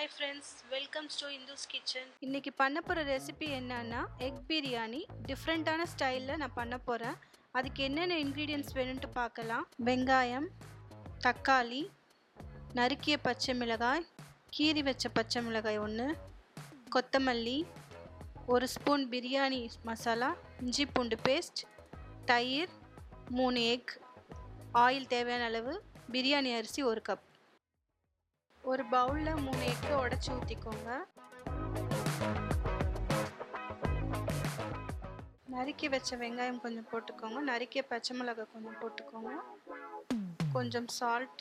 hi friends welcomes to Indhu's kitchen இன்றைக்கி பண்ண போகிற ரெசிபி என்னன்னா எக் பிரியாணி டிஃப்ரெண்ட்டான ஸ்டைலில் நான் பண்ண போகிறேன் அதுக்கு என்னென்ன இன்க்ரீடியன்ட்ஸ் வேணும்ட்டு பார்க்கலாம் வெங்காயம் தக்காளி நறுக்கிய பச்சை மிளகாய் கீறி வச்ச பச்சை மிளகாய் ஒன்று கொத்தமல்லி ஒரு ஸ்பூன் பிரியாணி மசாலா இஞ்சி பூண்டு பேஸ்ட் தயிர் மூணு எக் ஆயில் தேவையான அளவு பிரியாணி அரிசி ஒரு கப் ஒரு பவுலில் மூணு எக்கை உடச்சி ஊற்றிக்கோங்க நறுக்கி வச்ச வெங்காயம் கொஞ்சம் போட்டுக்கோங்க நறுக்கிய பச்சை மிளகாய் கொஞ்சம் போட்டுக்கோங்க கொஞ்சம் சால்ட்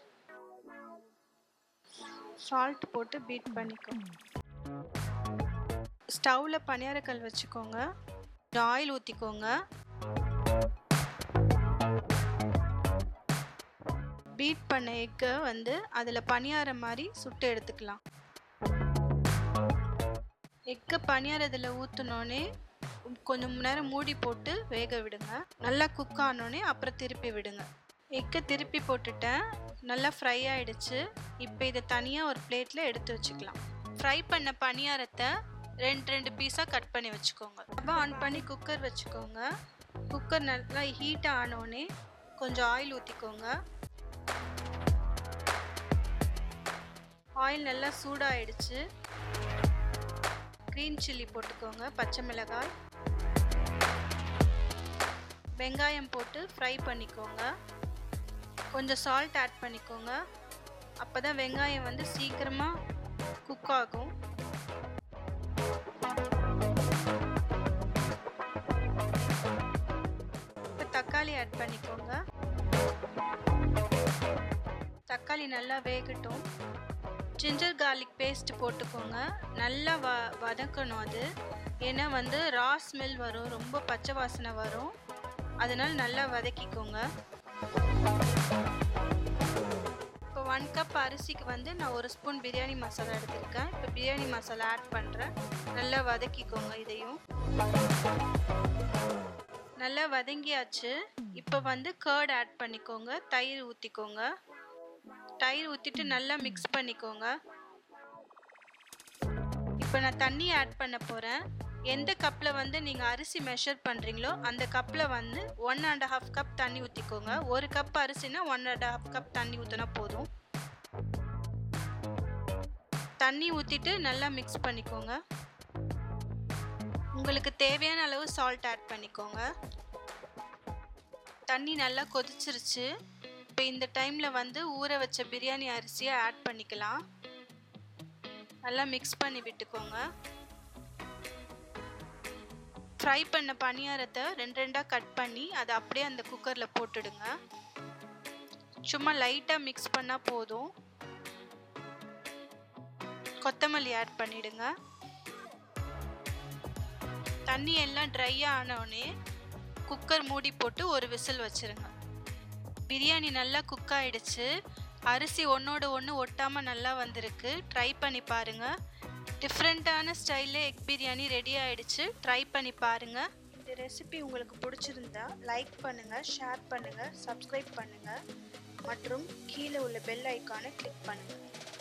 சால்ட் போட்டு பீட் பண்ணிக்கோங்க ஸ்டவ்வில் பணியாரக்கல் வச்சுக்கோங்க ஆயில் ஊற்றிக்கோங்க பீட் பண்ண எக்கை வந்து அதில் பணியார மாதிரி சுட்டு எடுத்துக்கலாம் எக்கை பணியாரத்தில் ஊற்றினோடனே கொஞ்சம் நேரம் மூடி போட்டு வேக விடுங்க நல்லா குக் ஆனோடனே அப்புறம் திருப்பி விடுங்க எக்கை திருப்பி போட்டுட்டேன் நல்லா ஃப்ரை ஆகிடுச்சு இப்போ இதை தனியாக ஒரு பிளேட்டில் எடுத்து வச்சுக்கலாம் ஃப்ரை பண்ண பணியாரத்தை ரெண்டு ரெண்டு பீஸாக கட் பண்ணி வச்சுக்கோங்க அப்போ ஆன் பண்ணி குக்கர் வச்சுக்கோங்க குக்கர் நல்லா ஹீட் ஆனோடனே கொஞ்சம் ஆயில் ஊற்றிக்கோங்க ஆயில் நல்லா சூடாயிடுச்சு க்ரீன் சில்லி போட்டுக்கோங்க பச்சை மிளகாய் வெங்காயம் போட்டு ஃப்ரை பண்ணிக்கோங்க கொஞ்சம் சால்ட் ஆட் பண்ணிக்கோங்க அப்போ தான் வெங்காயம் வந்து சீக்கிரமாக குக் ஆகும் இப்போ தக்காளி ஆட் பண்ணிக்கோங்க தக்காளி நல்லா வேகட்டும் ஜிஞ்சர் கார்லிக் பேஸ்ட் போட்டுக்கோங்க நல்லா வ வதக்கணும் அது ஏன்னா வந்து ரா ஸ்மெல் வரும் ரொம்ப பச்சை வாசனை வரும் அதனால் நல்லா வதக்கிக்கோங்க இப்போ ஒன் கப் அரிசிக்கு வந்து நான் ஒரு ஸ்பூன் பிரியாணி மசாலா எடுத்திருக்கேன் இப்போ பிரியாணி மசாலா ஆட் பண்ணுறேன் நல்லா வதக்கிக்கோங்க இதையும் நல்லா வதங்கியாச்சு இப்போ வந்து கேர்ட் ஆட் பண்ணிக்கோங்க தயிர் ஊற்றிக்கோங்க தயிர் ஊற்றிட்டு நல்லா மிக்ஸ் பண்ணிக்கோங்க இப்போ நான் தண்ணி ஆட் பண்ண போகிறேன் எந்த கப்பில் வந்து நீங்கள் அரிசி மெஷர் பண்ணுறீங்களோ அந்த கப்பில் வந்து ஒன் அண்ட் ஹாஃப் கப் தண்ணி ஊற்றிக்கோங்க ஒரு கப் அரிசினா ஒன் அண்ட் ஹாஃப் கப் தண்ணி ஊற்றினா போதும் தண்ணி ஊற்றிட்டு நல்லா மிக்ஸ் பண்ணிக்கோங்க உங்களுக்கு தேவையான அளவு சால்ட் ஆட் பண்ணிக்கோங்க தண்ணி நல்லா கொதிச்சிருச்சு இப்போ இந்த டைமில் வந்து ஊற வச்ச பிரியாணி அரிசியை ஆட் பண்ணிக்கலாம் நல்லா மிக்ஸ் பண்ணி விட்டுக்கோங்க ஃப்ரை பண்ண பணியாரத்தை ரெண்டு ரெண்டாக கட் பண்ணி அதை அப்படியே அந்த குக்கரில் போட்டுடுங்க சும்மா லைட்டாக மிக்ஸ் பண்ணால் போதும் கொத்தமல்லி ஆட் பண்ணிடுங்க தண்ணி எல்லாம் ட்ரை ஆனோடனே குக்கர் மூடி போட்டு ஒரு விசில் வச்சுருங்க பிரியாணி நல்லா குக் ஆகிடுச்சு அரிசி ஒன்றோட ஒன்று ஒட்டாமல் நல்லா வந்திருக்கு ட்ரை பண்ணி பாருங்கள் டிஃப்ரெண்ட்டான ஸ்டைலில் எக் பிரியாணி ரெடி ஆகிடுச்சு ட்ரை பண்ணி பாருங்கள் இந்த ரெசிபி உங்களுக்கு பிடிச்சிருந்தா லைக் பண்ணுங்கள் ஷேர் பண்ணுங்கள் சப்ஸ்கிரைப் பண்ணுங்கள் மற்றும் கீழே உள்ள பெல் ஐக்கானை கிளிக் பண்ணுங்கள்